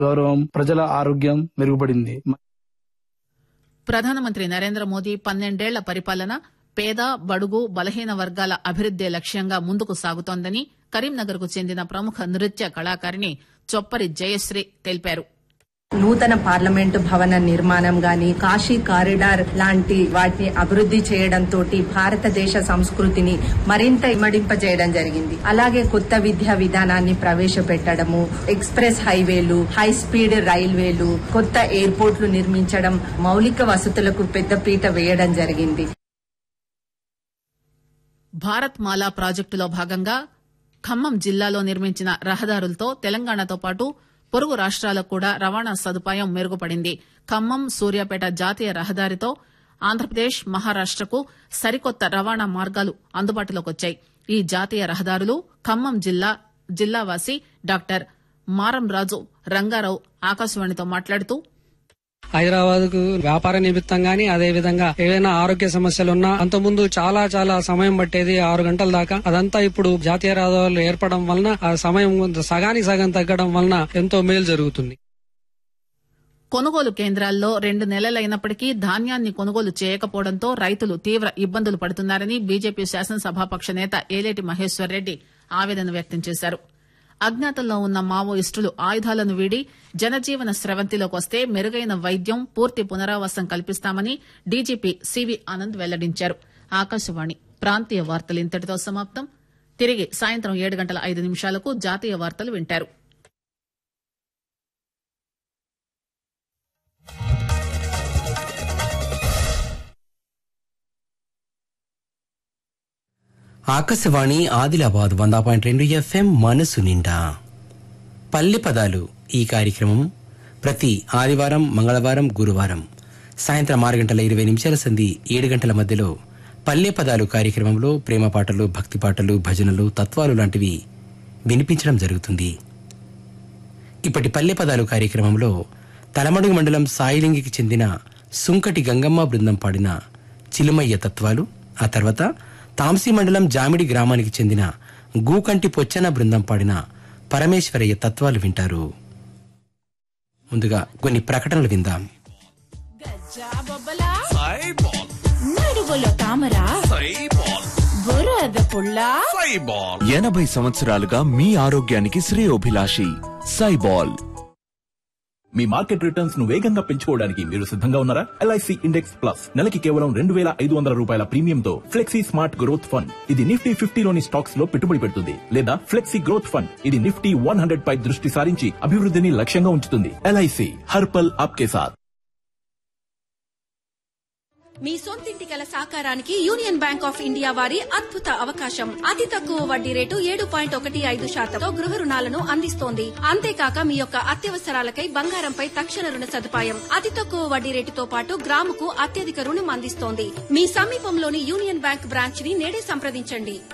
గౌరవం ప్రజల ఆరోగ్యం మెరుగుపడింది ప్రధానమంత్రి నరేంద్ర మోదీ పన్నెండేళ్ల పరిపాలన పేద బడుగు బలహీన వర్గాల అభివృద్దే లక్ష్యంగా ముందుకు సాగుతోందని కరీంనగర్ కు చెందిన ప్రముఖ నృత్య కళాకారిణి చొప్పరి జయశ్రీ తెలిపారు నూతన పార్లమెంటు భవన నిర్మాణం గాని కాశీ కారిడార్ లాంటి వాటిని అభివృద్ధి చేయడం తోటి భారతదేశ సంస్కృతిని మరింత ఇమ్మడింపజేయడం జరిగింది అలాగే కొత్త విద్యా విధానాన్ని ప్రవేశపెట్టడము ఎక్స్ప్రెస్ హైవేలు హై స్పీడ్ రైల్వేలు కొత్త ఎయిర్పోర్ట్లు నిర్మించడం మౌలిక వసతులకు పెద్దపీట వేయడం జరిగింది భారత్ మాలా ప్రాజెక్టులో భాగంగా ఖమ్మం జిల్లాలో నిర్మించిన రహదారులతో తెలంగాణతో పాటు పొరుగు రాష్ట్రాలకు కూడా రవాణా సదుపాయం మెరుగుపడింది ఖమ్మం సూర్యాపేట జాతీయ రహదారితో ఆంధ్రప్రదేశ్ మహారాష్టకు సరికొత్త రవాణా మార్గాలు అందుబాటులోకి వచ్చాయి ఈ జాతీయ రహదారులు ఖమ్మం జిల్లా జిల్లావాసి డాక్టర్ మారంరాజు రంగారావు ఆకాశవాణితో మాట్లాడుతూ హైదరాబాద్ కు వ్యాపార నిమిత్తం గానీ అదే విధంగా ఏదైనా ఆరోగ్య సమస్యలు ఉన్నా అంతకుముందు చాలా చాలా సమయం పట్టేది ఆరు గంటల దాకా అదంతా ఇప్పుడు జాతీయ రహదారులు ఏర్పడడం వలన ఆ సమయం కొంత సగానికి సగం తగ్గడం వలన ఎంతో మేలు జరుగుతుంది కొనుగోలు కేంద్రాల్లో రెండు నెలలైనప్పటికీ ధాన్యాన్ని కొనుగోలు చేయకపోవడంతో రైతులు తీవ్ర ఇబ్బందులు పడుతున్నారని బీజేపీ శాసనసభాపక్ష నేత ఏలేటి మహేశ్వర్ రెడ్డి ఆవేదన వ్యక్తం చేశారు అజ్ఞాతంలో ఉన్న మావోయిస్టులు ఆయుధాలను వీడి జనజీవన స్రవంతిలోకి వస్తే మెరుగైన వైద్యం పూర్తి పునరావాసం కల్పిస్తామని డీజీపీ సివి ఆనంద్ వెల్లడించారు ఆకాశవాణి ప్రాంతీయ వార్తలు ఇంతటితో సమాప్తం తిరిగి సాయంత్రం ఏడు గంటల ఐదు నిమిషాలకు జాతీయ వార్తలు వింటారు ఆకాశవాణి ఆదిలాబాద్ వంద పాయింట్ రెండు ఎఫ్ఎం మనసు నిండా పల్లె పదాలు ఈ కార్యక్రమం ప్రతి ఆదివారం మంగళవారం గురువారం సాయంత్రం ఆరు గంటల ఇరవై నిమిషాల సంధి ఏడు గంటల మధ్యలో పల్లె పదాలు కార్యక్రమంలో ప్రేమ పాటలు భక్తి పాటలు భజనలు తత్వాలు లాంటివి వినిపించడం జరుగుతుంది ఇప్పటి పల్లె పదాలు కార్యక్రమంలో తలమడుగు మండలం సాయిలింగికి చెందిన సుంకటి గంగమ్మ బృందం పాడిన చిలుమయ్య తత్వాలు ఆ తర్వాత తాంసీ మండలం జామిడి గ్రామానికి చెందిన గూకంటి పొచ్చన బృందం పాడిన పరమేశ్వరయ్య తత్వాలు వింటారు ముందుగా కొన్ని ప్రకటనలు విందాం నడువులో తామర బురద పుల్ల ఎనభై సంవత్సరాలుగా మీ ఆరోగ్యానికి శ్రేయోభిలాషి సైబాల్ మీ మార్కెట్ రిటర్న్స్ ను వేగంగా పెంచుకోవడానికి మీరు సిద్ధంగా ఉన్నారా ఎల్ఐసి ఇండెక్స్ ప్లస్ నెలకి కేవలం రెండు వేల ఐదు వందల రూపాయల ప్రీమియంతో ఫ్లెక్సీ స్మార్ట్ గ్రోత్ ఫండ్ ఇది నిఫ్టీ ఫిఫ్టీలోని స్టాక్స్ లో పెట్టుబడి పెడుతుంది లేదా ఫ్లెక్సీ గ్రోత్ ఫండ్ ఇది నిఫ్టీ వన్ హండ్రెడ్ పై దృష్టి సారించి అభివృద్ధిని లక్ష్యంగా ఉంచుతుంది ఎల్ఐసి హర్పల్ ఆప్కే సాథ్ మీ సొంతింటి కల సాకారానికి యూనియన్ బ్యాంక్ ఆఫ్ ఇండియా వారి అద్భుత అవకాశం అతి తక్కువ వడ్డీ రేటు ఏడు పాయింట్ ఒకటి ఐదు శాతంతో గృహ రుణాలను అందిస్తోంది అంతేకాక మీ యొక్క అత్యవసరాలకై బంగారంపై తక్షణ రుణ సదుపాయం అతి తక్కువ వడ్డీ రేటుతో పాటు గ్రాముకు అత్యధిక రుణం అందిస్తోంది మీ సమీపంలోని యూనియన్ బ్యాంక్ బ్రాంచ్ ని నేడే సంప్రదించండి